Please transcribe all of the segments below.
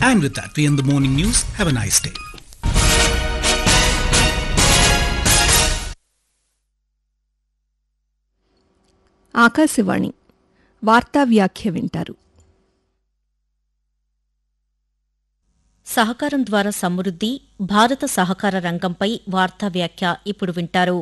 And with that, we end the morning news. Have a nice day. Akashvani వార్తా వ్యాఖ్య వింటారు సహకారం ద్వారా సమృద్ధి భారత సహకార రంగంపై వార్తా వ్యాఖ్య ఇప్పుడు వింటారు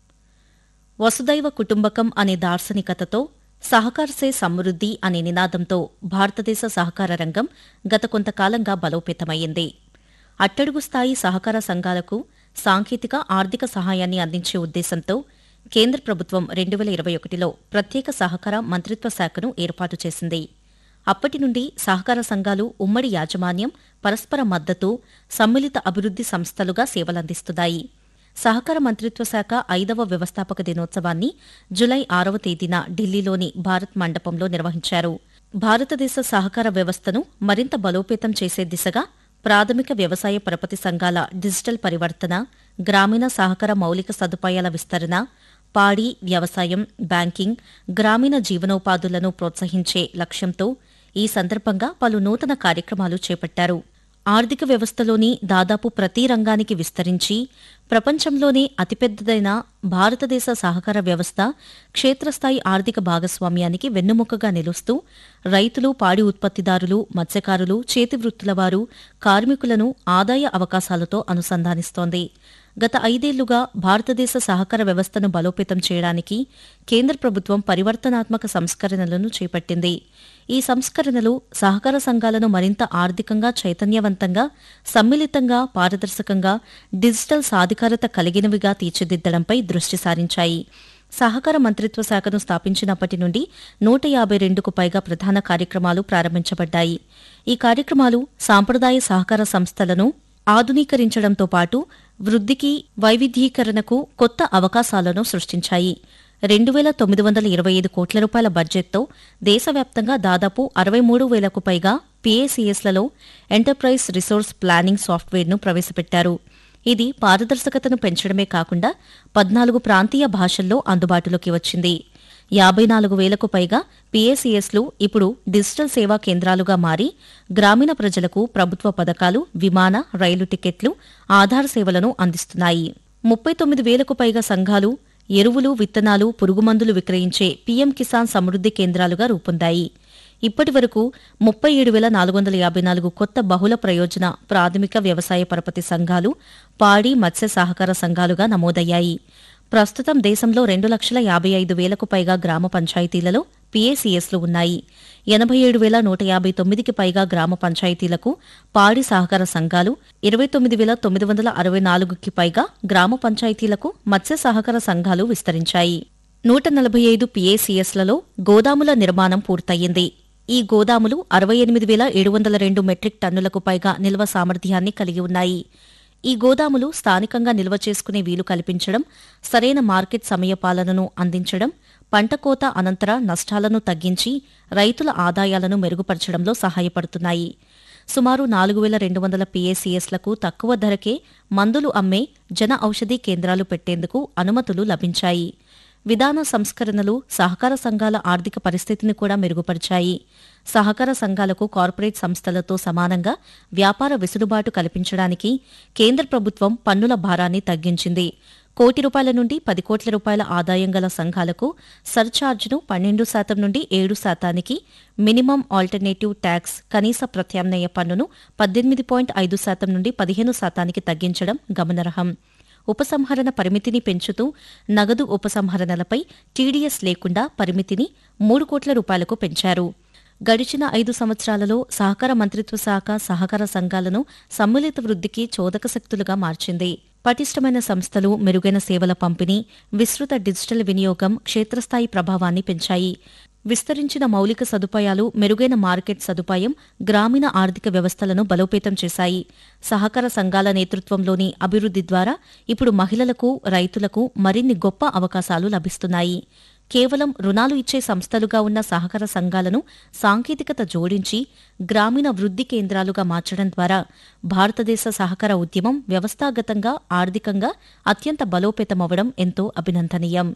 వసుదైవ కుటుంబకం అనే దార్శనికతతో సహకారసే సమృద్ధి అనే నినాదంతో భారతదేశ సహకార రంగం గత కొంతకాలంగా బలోపేతమైంది అట్టడుగు స్థాయి సహకార సంఘాలకు సాంకేతిక ఆర్థిక సహాయాన్ని అందించే ఉద్దేశంతో కేంద్ర ప్రభుత్వం రెండు వేల ఇరవై ఒకటిలో ప్రత్యేక సహకార మంత్రిత్వ శాఖను ఏర్పాటు చేసింది అప్పటి నుండి సహకార సంఘాలు ఉమ్మడి యాజమాన్యం పరస్పర మద్దతు సమ్మిళిత అభివృద్ది సంస్థలుగా సేవలందిస్తున్నాయి సహకార మంత్రిత్వ శాఖ ఐదవ వ్యవస్థాపక దినోత్సవాన్ని జులై ఆరవ తేదీన ఢిల్లీలోని భారత్ మండపంలో నిర్వహించారు భారతదేశ సహకార వ్యవస్థను మరింత బలోపేతం చేసే దిశగా ప్రాథమిక వ్యవసాయ పరపతి సంఘాల డిజిటల్ పరివర్తన గ్రామీణ సహకార మౌలిక సదుపాయాల విస్తరణ పాడి వ్యవసాయం బ్యాంకింగ్ గ్రామీణ జీవనోపాధులను ప్రోత్సహించే లక్ష్యంతో ఈ సందర్భంగా పలు నూతన కార్యక్రమాలు చేపట్టారు ఆర్థిక వ్యవస్థలోని దాదాపు ప్రతి రంగానికి విస్తరించి ప్రపంచంలోనే అతిపెద్దదైన భారతదేశ సహకార వ్యవస్థ క్షేత్రస్థాయి ఆర్థిక భాగస్వామ్యానికి వెన్నుముకగా నిలుస్తూ రైతులు పాడి ఉత్పత్తిదారులు మత్స్యకారులు చేతివృత్తుల వారు కార్మికులను ఆదాయ అవకాశాలతో అనుసంధానిస్తోంది గత ఐదేళ్లుగా భారతదేశ సహకార వ్యవస్థను బలోపేతం చేయడానికి కేంద్ర ప్రభుత్వం పరివర్తనాత్మక సంస్కరణలను చేపట్టింది ఈ సంస్కరణలు సహకార సంఘాలను మరింత ఆర్థికంగా చైతన్యవంతంగా సమ్మిళితంగా పారదర్శకంగా డిజిటల్ సాధికారత కలిగినవిగా తీర్చిదిద్దడంపై దృష్టి సారించాయి సహకార మంత్రిత్వ శాఖను స్థాపించినప్పటి నుండి నూట యాభై రెండుకు పైగా ప్రధాన కార్యక్రమాలు ప్రారంభించబడ్డాయి ఈ కార్యక్రమాలు సాంప్రదాయ సహకార సంస్థలను ఆధునీకరించడంతో పాటు వృద్ధికి వైవిధ్యీకరణకు కొత్త అవకాశాలను సృష్టించాయి రెండు వేల తొమ్మిది వందల ఇరవై ఐదు కోట్ల రూపాయల బడ్జెట్తో దేశవ్యాప్తంగా దాదాపు అరవై మూడు వేలకు పైగా పీఏసీఎస్లలో ఎంటర్ప్రైజ్ రిసోర్స్ ప్లానింగ్ సాఫ్ట్వేర్ను ప్రవేశపెట్టారు ఇది పారదర్శకతను పెంచడమే కాకుండా పద్నాలుగు ప్రాంతీయ భాషల్లో అందుబాటులోకి వచ్చింది యాభై నాలుగు వేలకు పైగా పీఏసీఎస్లు ఇప్పుడు డిజిటల్ సేవా కేంద్రాలుగా మారి గ్రామీణ ప్రజలకు ప్రభుత్వ పథకాలు విమాన రైలు టికెట్లు ఆధార్ సేవలను అందిస్తున్నాయి ముప్పై తొమ్మిది వేలకు పైగా సంఘాలు ఎరువులు విత్తనాలు పురుగుమందులు విక్రయించే పీఎం కిసాన్ సమృద్ధి కేంద్రాలుగా రూపొందాయి ఇప్పటి వరకు ముప్పై ఏడు వేల నాలుగు వందల యాభై నాలుగు కొత్త బహుళ ప్రయోజన ప్రాథమిక వ్యవసాయ పరపతి సంఘాలు పాడి మత్స్య సహకార సంఘాలుగా నమోదయ్యాయి ప్రస్తుతం దేశంలో రెండు లక్షల యాభై ఐదు వేలకు పైగా గ్రామ పంచాయతీలలో పీఏసీఎస్లు ఉన్నాయి ఎనభై ఏడు వేల నూట యాభై తొమ్మిదికి పైగా గ్రామ పంచాయతీలకు పాడి సహకార సంఘాలు ఇరవై తొమ్మిది వేల తొమ్మిది వందల అరవై నాలుగుకి పైగా గ్రామ పంచాయతీలకు మత్స్య సహకార సంఘాలు విస్తరించాయి నూట నలభై ఐదు పీఏసీఎస్లలో గోదాముల నిర్మాణం పూర్తయింది ఈ గోదాములు అరవై ఎనిమిది వేల ఏడు వందల రెండు మెట్రిక్ టన్నులకు పైగా నిల్వ సామర్థ్యాన్ని కలిగి ఉన్నాయి ఈ గోదాములు స్థానికంగా నిల్వ చేసుకునే వీలు కల్పించడం సరైన మార్కెట్ సమయపాలనను అందించడం పంట కోత అనంతర నష్టాలను తగ్గించి రైతుల ఆదాయాలను మెరుగుపరచడంలో సహాయపడుతున్నాయి సుమారు నాలుగు వేల రెండు వందల పీఏసీఎస్లకు తక్కువ ధరకే మందులు అమ్మే జన ఔషధీ కేంద్రాలు పెట్టేందుకు అనుమతులు లభించాయి విధాన సంస్కరణలు సహకార సంఘాల ఆర్థిక పరిస్థితిని కూడా మెరుగుపరిచాయి సహకార సంఘాలకు కార్పొరేట్ సంస్థలతో సమానంగా వ్యాపార వెసులుబాటు కల్పించడానికి కేంద్ర ప్రభుత్వం పన్నుల భారాన్ని తగ్గించింది కోటి రూపాయల నుండి పది కోట్ల రూపాయల ఆదాయం గల సంఘాలకు సర్ఛార్జ్ను పన్నెండు శాతం నుండి ఏడు శాతానికి మినిమం ఆల్టర్నేటివ్ ట్యాక్స్ కనీస ప్రత్యామ్నాయ పన్నును పద్దెనిమిది పాయింట్ ఐదు శాతం నుండి పదిహేను శాతానికి తగ్గించడం గమనార్హం ఉపసంహరణ పరిమితిని పెంచుతూ నగదు ఉపసంహరణలపై టీడీఎస్ లేకుండా పరిమితిని మూడు కోట్ల రూపాయలకు పెంచారు గడిచిన ఐదు సంవత్సరాలలో సహకార మంత్రిత్వ శాఖ సహకార సంఘాలను సమ్మిళిత వృద్ధికి చోదక శక్తులుగా మార్చింది పటిష్టమైన సంస్థలు మెరుగైన సేవల పంపిణీ విస్తృత డిజిటల్ వినియోగం క్షేత్రస్థాయి ప్రభావాన్ని పెంచాయి విస్తరించిన మౌలిక సదుపాయాలు మెరుగైన మార్కెట్ సదుపాయం గ్రామీణ ఆర్థిక వ్యవస్థలను బలోపేతం చేశాయి సహకార సంఘాల నేతృత్వంలోని అభివృద్ధి ద్వారా ఇప్పుడు మహిళలకు రైతులకు మరిన్ని గొప్ప అవకాశాలు లభిస్తున్నాయి కేవలం రుణాలు ఇచ్చే సంస్థలుగా ఉన్న సహకార సంఘాలను సాంకేతికత జోడించి గ్రామీణ వృద్ధి కేంద్రాలుగా మార్చడం ద్వారా భారతదేశ సహకార ఉద్యమం వ్యవస్థాగతంగా ఆర్థికంగా అత్యంత బలోపేతమవడం ఎంతో అభినందనీయం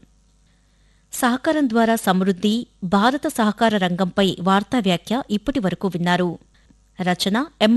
సహకారం ద్వారా సమృద్ధి భారత సహకార రంగంపై వార్తా వ్యాఖ్య ఇప్పటి వరకు విన్నారు రచన ఎం